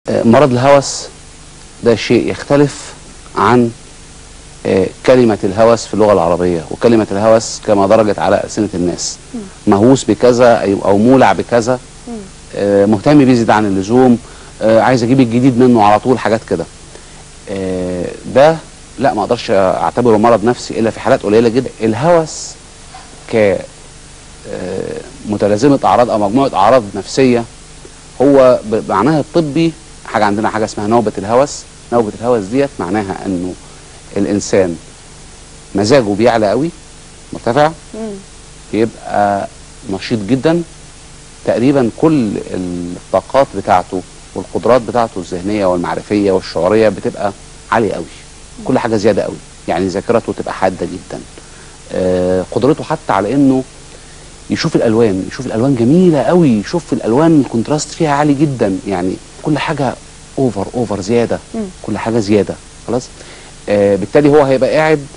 آه، مرض الهوس ده شيء يختلف عن آه، كلمة الهوس في اللغة العربية وكلمة الهوس كما درجت على ألسنة الناس مهووس بكذا أي- أو مولع بكذا آه، مهتم بيه زيادة عن اللزوم آه، عايز أجيب الجديد منه على طول حاجات كده آه، ده لا ما أقدرش أعتبره مرض نفسي إلا في حالات قليلة جدا الهوس ك آه، متلازمة أعراض أو مجموعة أعراض نفسية هو بمعناها الطبي حاجة عندنا حاجة اسمها نوبة الهوس نوبة الهوس ديت معناها انه الانسان مزاجه بيعلى قوي مرتفع مم. بيبقى نشيط جدا تقريبا كل الطاقات بتاعته والقدرات بتاعته الذهنية والمعرفية والشعورية بتبقى عالية قوي كل حاجة زيادة قوي يعني ذاكرته تبقى حادة جدا آه، قدرته حتى على انه يشوف الالوان يشوف الالوان جميله قوي يشوف الالوان الكونتراست فيها عالي جدا يعني كل حاجه اوفر اوفر زياده مم. كل حاجه زياده خلاص آه بالتالي هو هيبقى قاعد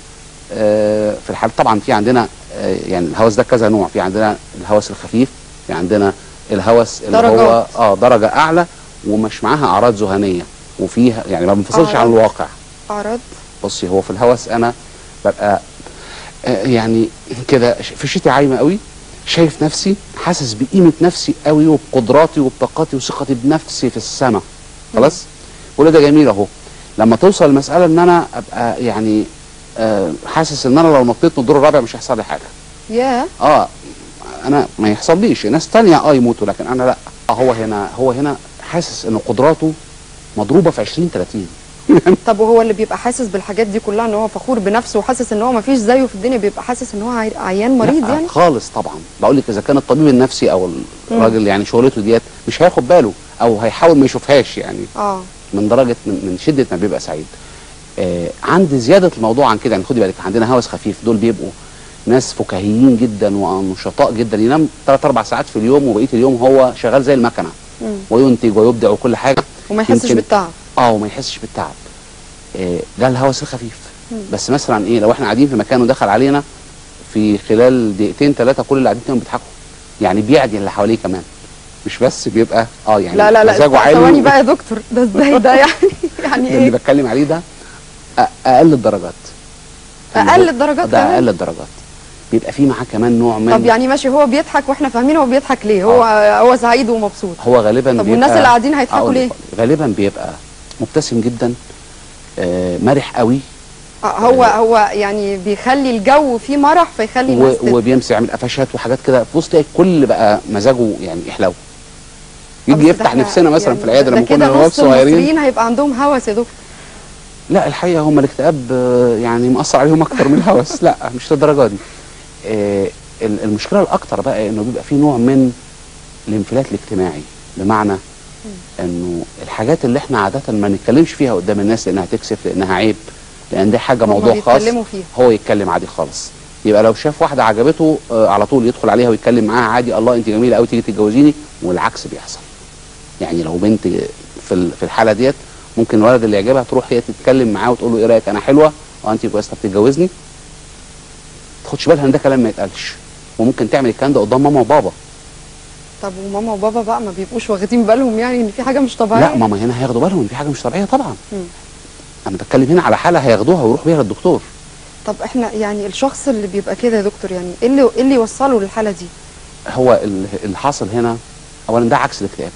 آه في الحال طبعا في عندنا آه يعني الهوس ده كذا نوع في عندنا الهوس الخفيف في عندنا الهوس اللي هو درجات. اه درجه اعلى ومش معاها اعراض ذهنيه وفيها يعني ما بنفصلش عن أعراض. الواقع اعراض بصي هو في الهوس انا ببقى آه، يعني كده ش- فشتي عايمه قوي شايف نفسي حاسس بقيمه نفسي قوي وبقدراتي وبطاقاتي وثقتي بنفسي في السماء خلاص كل ده جميل اهو لما توصل المساله ان انا ابقى يعني آه، حاسس ان انا لو نطيت من الدور الرابع مش هيحصل لي حاجه يا اه انا ما يحصليش ناس تانية اه يموتوا لكن انا لا آه، هو هنا هو هنا حاسس ان قدراته مضروبه في 20 30 طب وهو اللي بيبقى حاسس بالحاجات دي كلها ان هو فخور بنفسه وحاسس ان هو ما فيش زيه في الدنيا بيبقى حاسس ان هو عي- عيان مريض لا يعني خالص طبعا بقول لك اذا كان الطبيب النفسي او الراجل يعني شغلته ديت مش هياخد باله او هيحاول ما يشوفهاش يعني اه من درجه من, من شده ما بيبقى سعيد آه عند زياده الموضوع عن كده يعني خدي بالك عندنا هوس خفيف دول بيبقوا ناس فكاهيين جدا ونشطاء جدا ينام 3 4 ساعات في اليوم وبقيه اليوم هو شغال زي المكنه مم. وينتج ويبدع وكل حاجه وما يحسش يمكن- بالتعب اه وما يحسش بالتعب آه، ده الهوس الخفيف بس مثلا ايه لو احنا قاعدين في مكان ودخل علينا في خلال دقيقتين ثلاثه كل اللي قاعدين فيهم بيضحكوا يعني بيعدي اللي حواليه كمان مش بس بيبقى اه يعني لا لا لا مزاجه عالي ثواني بقى يا دكتور ده ازاي ده يعني يعني ده اللي ايه بتكلم عليه ده أ- اقل الدرجات اللي اقل هو- الدرجات ده كمان اقل الدرجات بيبقى في معاه كمان نوع من طب يعني ماشي هو بيضحك واحنا فاهمين هو بيضحك ليه هو هو سعيد ومبسوط هو غالبا طب بيبقى والناس اللي قاعدين هيضحكوا أقول ليه؟ لك، غالبا بيبقى مبتسم جدا آه مرح قوي آه، هو هو يعني بيخلي الجو فيه مرح فيخلي الناس و- تضحك. وبيمسك يعمل قفشات وحاجات كده بص تلاقي الكل بقى مزاجه يعني يحلو آه، بس يجي ده يفتح احنا نفسنا مثلا يعني في العياده ده لما كنا كده نواب نص صغيرين المصريين هيبقى عندهم هوس يا دكتور لا الحقيقه هم الاكتئاب آه، يعني مأثر عليهم اكتر من الهوس لا مش للدرجه دي آه، ال- المشكله الاكتر بقى انه بيبقى في نوع من الانفلات الاجتماعي بمعنى انه الحاجات اللي احنا عاده ما نتكلمش فيها قدام الناس لانها تكسف لانها عيب لان دي حاجه هما موضوع خاص بيتكلموا فيها. هو يتكلم عادي خالص يبقى لو شاف واحده عجبته آه، على طول يدخل عليها ويتكلم معاها عادي الله انت جميله قوي تيجي تتجوزيني والعكس بيحصل يعني لو بنت في ال- في الحاله ديت ممكن الولد اللي يعجبها تروح هي تتكلم معاه وتقول له ايه رايك انا حلوه اه انت كويسه طب تتجوزني تاخدش بالها ان ده كلام ما يتقالش وممكن تعمل الكلام ده قدام ماما وبابا طب وماما وبابا بقى ما بيبقوش واخدين بالهم يعني ان في حاجه مش طبيعيه لا ماما هنا هياخدوا بالهم ان في حاجه مش طبيعيه طبعا مم. انا بتكلم هنا على حاله هياخدوها ويروحوا بيها للدكتور طب احنا يعني الشخص اللي بيبقى كده يا دكتور يعني ايه اللي ايه اللي يوصله للحاله دي هو ال- اللي حاصل هنا اولا ده عكس الاكتئاب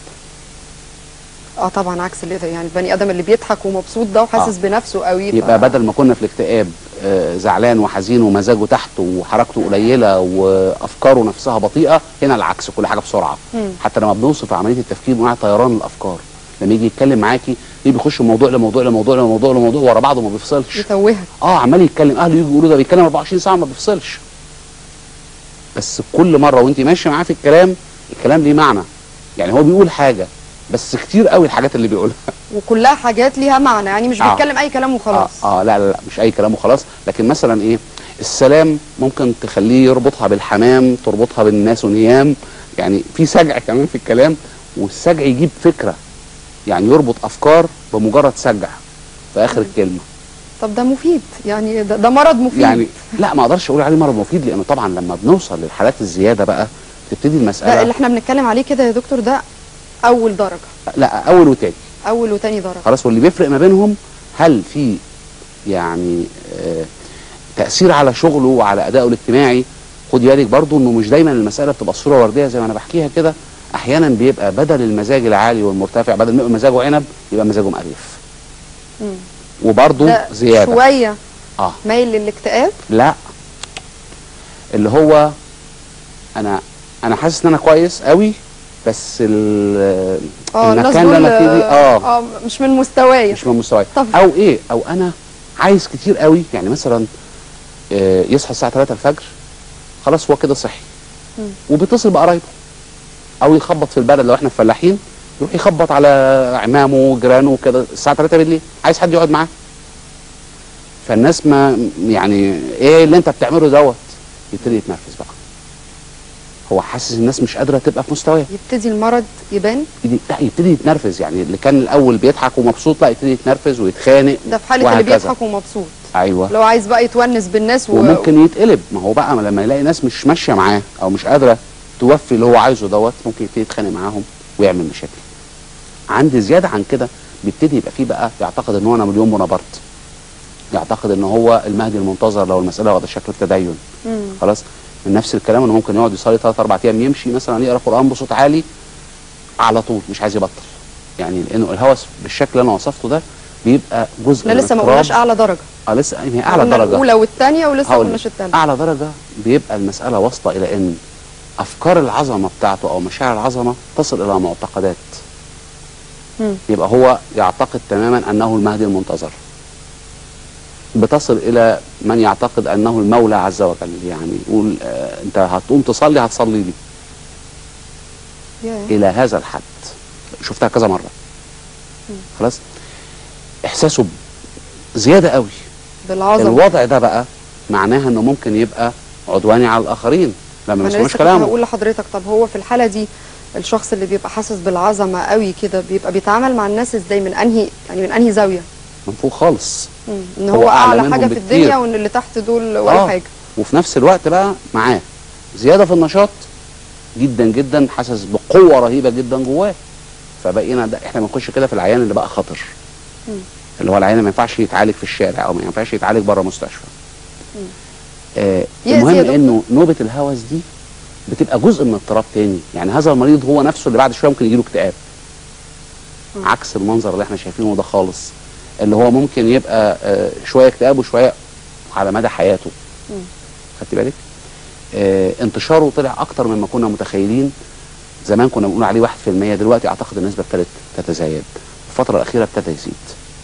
اه طبعا عكس اللي يعني البني ادم اللي بيضحك ومبسوط ده وحاسس آه. بنفسه قوي ف- يبقى بدل ما كنا في الاكتئاب آه، زعلان وحزين ومزاجه تحت وحركته قليله وافكاره نفسها بطيئه هنا العكس كل حاجه بسرعه مم. حتى لما بنوصف عمليه التفكير بنقول عليها طيران الافكار لما يجي يتكلم معاكي يجي بيخش من موضوع لموضوع لموضوع لموضوع لموضوع ورا بعضه ما بيفصلش يتوهك اه عمال يتكلم اهله يجوا يقولوا ده بيتكلم 24 ساعه ما بيفصلش بس كل مره وانت ماشيه معاه في الكلام الكلام ليه معنى يعني هو بيقول حاجه بس كتير قوي الحاجات اللي بيقولها وكلها حاجات ليها معنى يعني مش آه. بيتكلم اي كلام وخلاص اه, آه لا, لا لا مش اي كلام وخلاص لكن مثلا ايه السلام ممكن تخليه يربطها بالحمام تربطها بالناس ونيام يعني في سجع كمان في الكلام والسجع يجيب فكره يعني يربط افكار بمجرد سجع في اخر الكلمه طب ده مفيد يعني ده, ده مرض مفيد يعني لا ما اقدرش اقول عليه مرض مفيد لانه طبعا لما بنوصل للحالات الزياده بقى تبتدي ده المساله اللي احنا بنتكلم عليه كده يا دكتور ده اول درجه لا اول وتاني اول وتاني درجه خلاص واللي بيفرق ما بينهم هل في يعني آه تاثير على شغله وعلى ادائه الاجتماعي خد بالك برضو انه مش دايما المساله بتبقى صوره ورديه زي ما انا بحكيها كده احيانا بيبقى بدل المزاج العالي والمرتفع بدل ما يبقى مزاجه عنب يبقى مزاجه مقريف مم. وبرضو ده زياده شويه اه مايل للاكتئاب لا اللي هو انا انا حاسس ان انا كويس قوي بس ال- اه الناس المكان اللي دول انا فيه دي اه اه مش من مستوايا مش من مستواي طب. او ايه او انا عايز كتير قوي يعني مثلا آه، يصحى الساعه 3 الفجر خلاص هو كده صحي مم. وبيتصل بقرايبه او يخبط في البلد لو احنا فلاحين يروح يخبط على عمامه وجيرانه كده الساعه 3 بالليل عايز حد يقعد معاه فالناس ما يعني ايه اللي انت بتعمله دوت يبتدي يتنرفز بقى هو حاسس الناس مش قادره تبقى في مستواه يبتدي المرض يبان يبتدي لا يبتدي يتنرفز يعني اللي كان الاول بيضحك ومبسوط لا يبتدي يتنرفز ويتخانق ده في حاله اللي وهكذا. بيضحك ومبسوط ايوه لو عايز بقى يتونس بالناس و... وممكن يتقلب ما هو بقى لما يلاقي ناس مش ماشيه معاه او مش قادره توفي اللي هو عايزه دوت ممكن يبتدي يتخانق معاهم ويعمل مشاكل عندي زياده عن كده بيبتدي يبقى فيه بقى يعتقد ان هو نابليون بونابرت يعتقد ان هو المهدي المنتظر لو المساله واخده شكل التدين مم. خلاص من نفس الكلام انه ممكن يقعد يصلي ثلاث اربع ايام يمشي مثلا يقرا قران بصوت عالي على طول مش عايز يبطل يعني لانه الهوس بالشكل اللي انا وصفته ده بيبقى جزء احنا من لسه ما اضطراب- قلناش اعلى درجه اه لسه هي اعلى قلنا درجه الاولى والثانيه ولسه ما هقول قلناش لك. الثالثه اعلى درجه بيبقى المساله واصله الى ان افكار العظمه بتاعته او مشاعر العظمه تصل الى معتقدات مم. يبقى هو يعتقد تماما انه المهدي المنتظر بتصل الى من يعتقد انه المولى عز وجل يعني يقول آه انت هتقوم تصلي هتصلي لي ياه. الى هذا الحد شفتها كذا مره خلاص احساسه ب- زياده قوي بالعظمه الوضع ده بقى معناها انه ممكن يبقى عدواني على الاخرين لما ما ما انا يسمعوش لسه كنت كلامه هقول لحضرتك طب هو في الحاله دي الشخص اللي بيبقى حاسس بالعظمه قوي كده بيبقى بيتعامل مع الناس ازاي من انهي يعني من انهي زاويه من فوق خالص مم. ان هو هو, أعلى اعلى منهم حاجه في بكتير. الدنيا وان اللي تحت دول ولا آه. حاجه وفي نفس الوقت بقى معاه زياده في النشاط جدا جدا حاسس بقوه رهيبه جدا جواه فبقينا ده احنا بنخش كده في العيان اللي بقى خطر مم. اللي هو العيان اللي ما ينفعش يتعالج في الشارع او ما ينفعش يتعالج بره مستشفى آه يأذي يا المهم دكتور. انه نوبه الهوس دي بتبقى جزء من اضطراب تاني يعني هذا المريض هو نفسه اللي بعد شويه ممكن يجيله اكتئاب مم. عكس المنظر اللي احنا شايفينه ده خالص اللي هو ممكن يبقى آه شويه اكتئاب وشويه على مدى حياته مم. خدت بالك آه انتشاره طلع اكتر مما كنا متخيلين زمان كنا بنقول عليه 1% دلوقتي اعتقد النسبه ابتدت تتزايد الفتره الاخيره ابتدى يزيد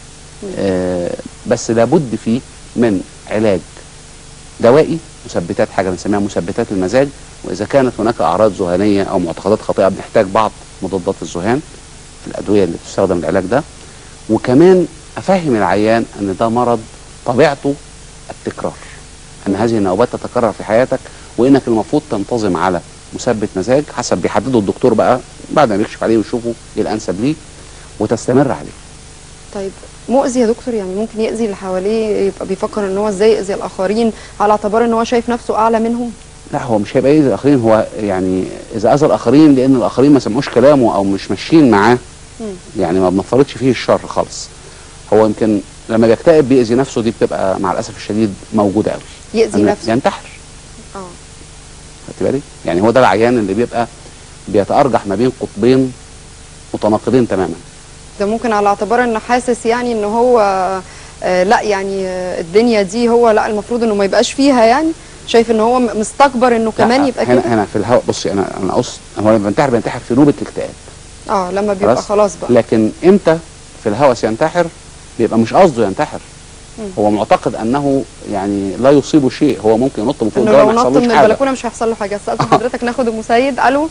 آه بس لابد فيه من علاج دوائي مثبتات حاجه بنسميها مثبتات المزاج واذا كانت هناك اعراض ذهانيه او معتقدات خاطئه بنحتاج بعض مضادات الذهان في الادويه اللي بتستخدم للعلاج ده وكمان افهم العيان ان ده مرض طبيعته التكرار ان هذه النوبات تتكرر في حياتك وانك المفروض تنتظم على مثبت مزاج حسب بيحدده الدكتور بقى بعد ما يكشف عليه ويشوفه ايه الانسب ليه وتستمر عليه طيب مؤذي يا دكتور يعني ممكن يأذي اللي حواليه يبقى بيفكر ان هو ازاي يأذي الاخرين على اعتبار ان هو شايف نفسه اعلى منهم لا هو مش هيبقى يأذي الاخرين هو يعني اذا اذى الاخرين لان الاخرين ما سمعوش كلامه او مش ماشيين معاه مم. يعني ما بنفترضش فيه الشر خالص هو يمكن لما بيكتئب بيأذي نفسه دي بتبقى مع الاسف الشديد موجوده قوي يأذي أما نفسه ينتحر اه خدت بالك يعني هو ده العيان اللي بيبقى بيتارجح ما بين قطبين متناقضين تماما ده ممكن على اعتبار انه حاسس يعني ان هو آه لا يعني آه الدنيا دي هو لا المفروض انه ما يبقاش فيها يعني شايف ان هو م- مستكبر انه كمان لا، يبقى هنا كده هنا في الهواء بصي انا انا قص هو لما بينتحر بينتحر في نوبه الاكتئاب اه لما بيبقى خلاص؟ خلاص بقى لكن امتى في الهوس ينتحر بيبقى مش قصده ينتحر مم. هو معتقد انه يعني لا يصيبه شيء هو ممكن ينط من فوق انه الجبل لو ما نط يحصلوش من حاجه البلكونه مش هيحصل له حاجه استاذن حضرتك ناخد ام سيد الو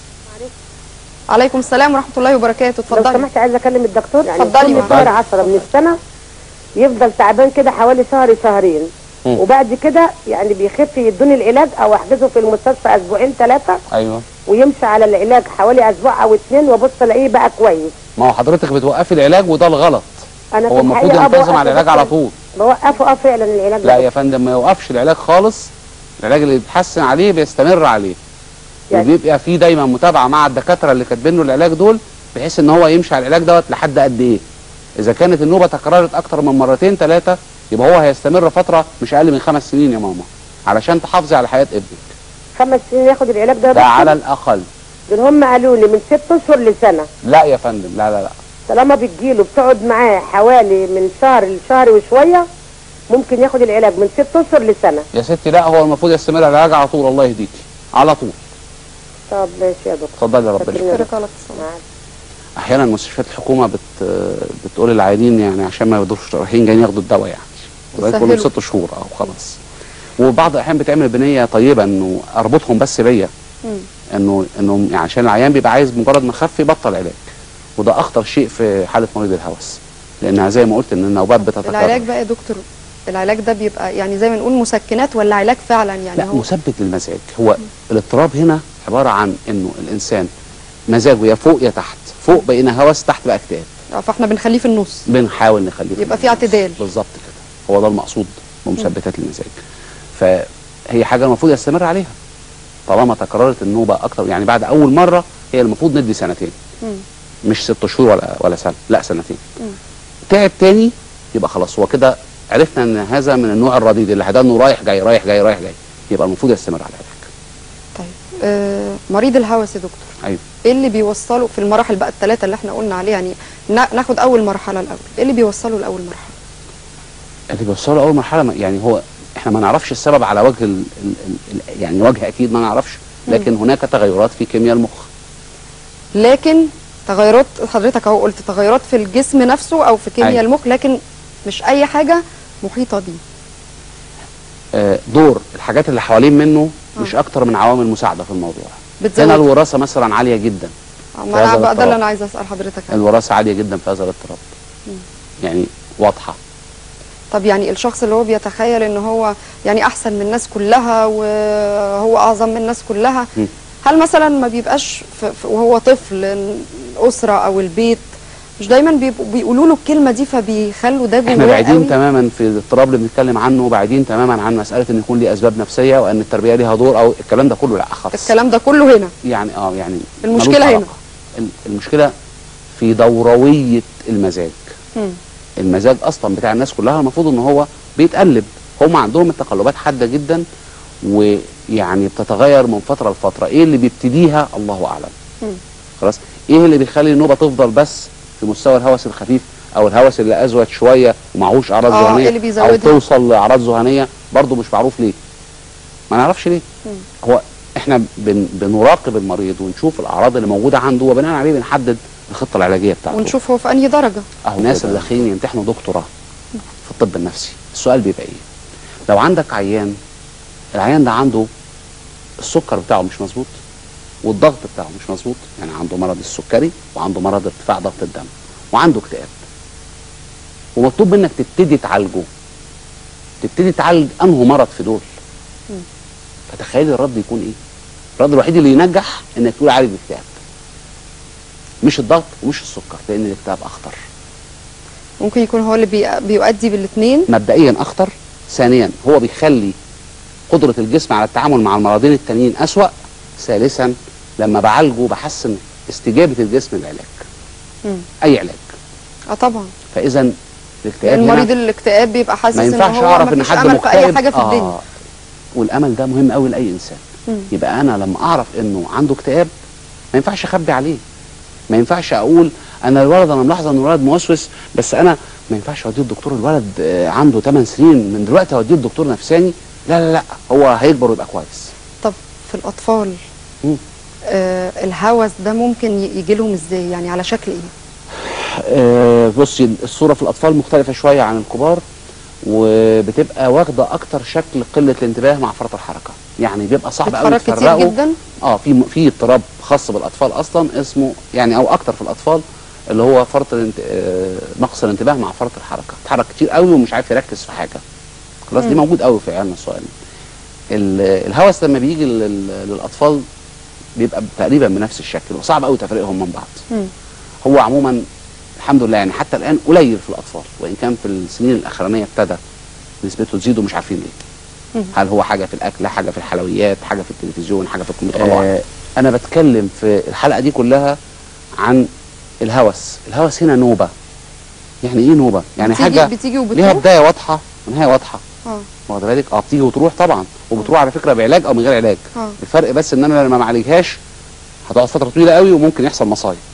عليكم السلام ورحمه الله وبركاته لو اتفضلي سمحت عايزه اكلم الدكتور يعني اتفضلي كل معاك. شهر 10 من السنه يفضل تعبان كده حوالي شهر شهرين مم. وبعد كده يعني بيخف يدوني العلاج او احجزه في المستشفى اسبوعين ثلاثه ايوه ويمشي على العلاج حوالي اسبوع او اتنين وابص الاقيه بقى كويس ما هو حضرتك بتوقفي العلاج وده الغلط انا هو في المفروض الحقيقة ينتظم بوقفه على العلاج بس على طول بوقفه اه فعلا العلاج لا ده. يا فندم ما يوقفش العلاج خالص العلاج اللي بيتحسن عليه بيستمر عليه يعني- وبيبقى فيه دايما متابعه مع الدكاتره اللي كاتبين له العلاج دول بحيث ان هو يمشي على العلاج دوت لحد قد ايه اذا كانت النوبه تكررت اكتر من مرتين ثلاثه يبقى هو هيستمر فتره مش اقل من خمس سنين يا ماما علشان تحافظي على حياه ابنك خمس سنين ياخد العلاج ده يا ده دكتور؟ على الاقل دول هم قالوا لي من ست اشهر لسنه لا يا فندم لا لا لا طالما بتجيله بتقعد معاه حوالي من شهر لشهر وشويه ممكن ياخد العلاج من ست اشهر لسنه يا ستي لا هو المفروض يستمر على العلاج على طول الله يهديكي على طول طب ماشي يا دكتور اتفضلي يا رب شكراً يخليك. يا دكتور. شكرا لك الصلاة. معاك. احيانا مستشفيات الحكومه بت بتقول للعيانين يعني عشان ما يقدروش رايحين جايين ياخدوا الدواء يعني لغايه كل يسهلوا. ست شهور اه خلاص وبعض الاحيان بتعمل بنيه طيبه انه اربطهم بس بيا مم. انه انه يعني عشان العيان بيبقى عايز مجرد ما خف يبطل علاج وده اخطر شيء في حاله مريض الهوس لانها زي ما قلت ان النوبات بتتكرر العلاج بقى يا دكتور العلاج ده بيبقى يعني زي ما نقول مسكنات ولا علاج فعلا يعني لا هو مثبت للمزاج هو الاضطراب هنا عباره عن انه الانسان مزاجه يا فوق يا تحت فوق بقينا هوس تحت بقى اكتئاب آه، فاحنا بنخليه في النص بنحاول نخليه يبقى في النص. اعتدال. بالظبط كده هو ده المقصود بمثبتات المزاج فهي حاجه المفروض يستمر عليها طالما تكررت النوبه اكتر يعني بعد اول مره هي المفروض ندي سنتين مم. مش ست شهور ولا ولا سنه لا سنتين مم. تعب تاني يبقى خلاص هو كده عرفنا ان هذا من النوع الرديد اللي ده انه رايح جاي رايح جاي رايح جاي يبقى المفروض يستمر على العلاج طيب آه مريض الهوس يا دكتور ايوه ايه اللي بيوصله في المراحل بقى الثلاثه اللي احنا قلنا عليها يعني نا- ناخد اول مرحله الاول ايه اللي بيوصله لاول مرحله اللي بيوصله اول مرحله ما- يعني هو احنا ما نعرفش السبب على وجه ال ال ال يعني وجه اكيد ما نعرفش لكن هناك تغيرات في كيمياء المخ لكن تغيرات حضرتك اهو قلت تغيرات في الجسم نفسه او في كيمياء أيوة. المخ لكن مش اي حاجه محيطه بيه آه، دور الحاجات اللي حوالين منه مش آه. اكتر من عوامل مساعده في الموضوع هنا بتزود الوراثه مثلا عاليه جدا آه، في ما انا هذا بقى ده الاضطراب. اللي انا عايزه اسال حضرتك عنه. الوراثه عاليه جدا في هذا الاضطراب يعني واضحه طب يعني الشخص اللي هو بيتخيل ان هو يعني احسن من الناس كلها وهو اعظم من الناس كلها م. هل مثلا ما بيبقاش في في- وهو طفل الاسره او البيت مش دايما بيبقوا بيقولوا له الكلمه دي فبيخلوا ده جواه احنا بعيدين قوي؟ تماما في الاضطراب اللي بنتكلم عنه وبعيدين تماما عن مساله ان يكون ليه اسباب نفسيه وان التربيه ليها دور او الكلام ده كله لا خالص الكلام ده كله هنا يعني اه يعني المشكلة ملوش هنا. علاقة. ال- المشكله في دورويه المزاج مم. المزاج اصلا بتاع الناس كلها المفروض ان هو بيتقلب هم عندهم التقلبات حاده جدا ويعني بتتغير من فتره لفتره ايه اللي بيبتديها الله اعلم مم. خلاص ايه اللي بيخلي النوبه تفضل بس في مستوى الهوس الخفيف او الهوس اللي ازود شويه ومعهوش اعراض آه، ذهنيه اللي او بيزودها. توصل لاعراض ذهنيه برضه مش معروف ليه ما نعرفش ليه مم. هو احنا بن بنراقب المريض ونشوف الاعراض اللي موجوده عنده وبناء عليه بنحدد الخطه العلاجيه بتاعته ونشوف هو في انهي درجه اهو الناس اللي داخلين يمتحنوا دكتوراه في الطب النفسي السؤال بيبقى ايه لو عندك عيان العيان ده عنده السكر بتاعه مش مظبوط والضغط بتاعه مش مظبوط يعني عنده مرض السكري وعنده مرض ارتفاع ضغط الدم وعنده اكتئاب ومطلوب منك تبتدي تعالجه تبتدي تعالج انه مرض في دول فتخيلي الرد يكون ايه الرد الوحيد اللي ينجح انك تقول عالج الاكتئاب مش الضغط ومش السكر لان الاكتئاب اخطر ممكن يكون هو اللي بي... بيؤدي بالاثنين مبدئيا اخطر ثانيا هو بيخلي قدره الجسم على التعامل مع المرضين التانيين اسوا ثالثا لما بعالجه بحسن استجابه الجسم للعلاج اي علاج اه طبعا فاذا الاكتئاب لان هنا مريض الاكتئاب بيبقى حاسس ما ان ينفعش هو اعرف ان مفيش حد امل في اي مكتئب حاجه في الدنيا والامل ده مهم قوي لاي انسان مم. يبقى انا لما اعرف انه عنده اكتئاب ما ينفعش اخبي عليه ما ينفعش اقول انا الولد انا ملاحظه ان الولد موسوس بس انا ما ينفعش اوديه الدكتور الولد آه، عنده 8 سنين من دلوقتي اوديه الدكتور نفساني لا لا لا هو هيكبر ويبقى كويس طب في الاطفال مم. آه الهوس ده ممكن ي- يجي لهم ازاي يعني على شكل ايه آه، بصي الصوره في الاطفال مختلفه شويه عن الكبار وبتبقى واخده اكتر شكل قله الانتباه مع فرط الحركه يعني بيبقى صعب قوي بيتحرك كتير تفرقه جدا اه في في اضطراب خاص بالاطفال اصلا اسمه يعني او اكتر في الاطفال اللي هو فرط الانت... آه، نقص الانتباه مع فرط الحركه بيتحرك كتير قوي ومش عارف يركز في حاجه خلاص دي مم. موجود قوي في عيالنا الصغيرين ال- الهوس لما بيجي لل- للاطفال بيبقى تقريبا بنفس الشكل وصعب قوي تفريقهم من بعض مم. هو عموما الحمد لله يعني حتى الان قليل في الاطفال وان كان في السنين الاخرانيه ابتدى نسبته تزيد ومش عارفين ليه مم. هل هو حاجه في الاكل حاجه في الحلويات حاجه في التلفزيون حاجه في الكمبيوتر آه انا بتكلم في الحلقه دي كلها عن الهوس الهوس هنا نوبه يعني ايه نوبه يعني بتيجي- حاجه بتيجي ليها وبتروح بدايه واضحه ونهايه واضحه اه واخد بالك اه بتيجي وتروح طبعا وبتروح على فكره بعلاج او من غير علاج اه الفرق بس ان انا لما ما اعالجهاش هتقعد فتره طويله قوي وممكن يحصل مصايب